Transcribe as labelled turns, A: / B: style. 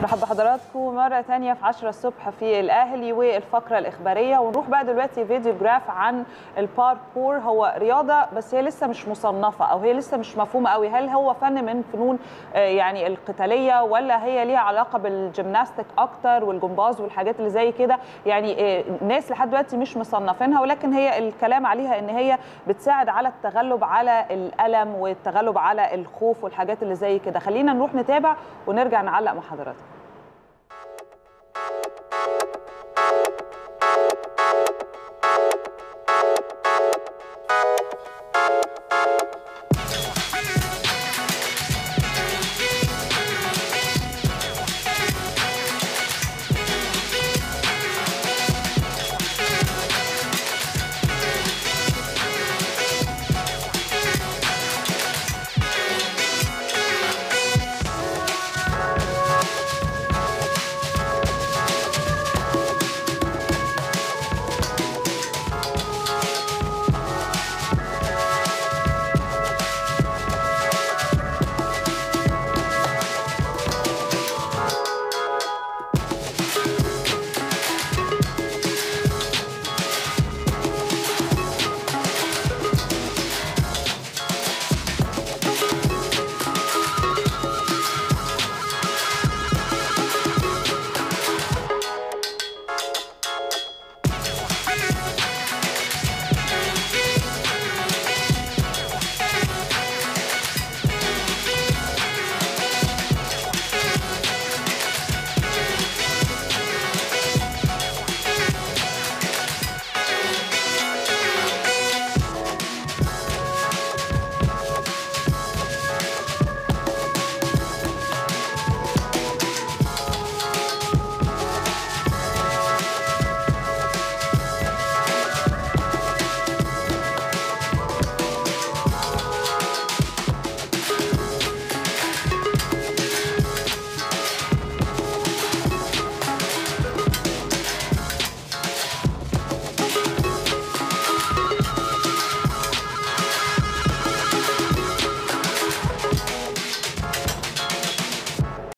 A: مرحبا بحضراتكم مرة تانية في 10 الصبح في الأهلي والفقرة الإخبارية ونروح بقى دلوقتي فيديو جراف عن الباركور هو رياضة بس هي لسه مش مصنفة أو هي لسه مش مفهومة قوي هل هو فن من فنون آه، يعني القتالية ولا هي ليها علاقة بالجيمناستيك أكتر والجمباز والحاجات اللي زي كده يعني آه، الناس لحد دلوقتي مش مصنفينها ولكن هي الكلام عليها إن هي بتساعد على التغلب على الألم والتغلب على الخوف والحاجات اللي زي كده خلينا نروح نتابع ونرجع نعلق مع حضراتكم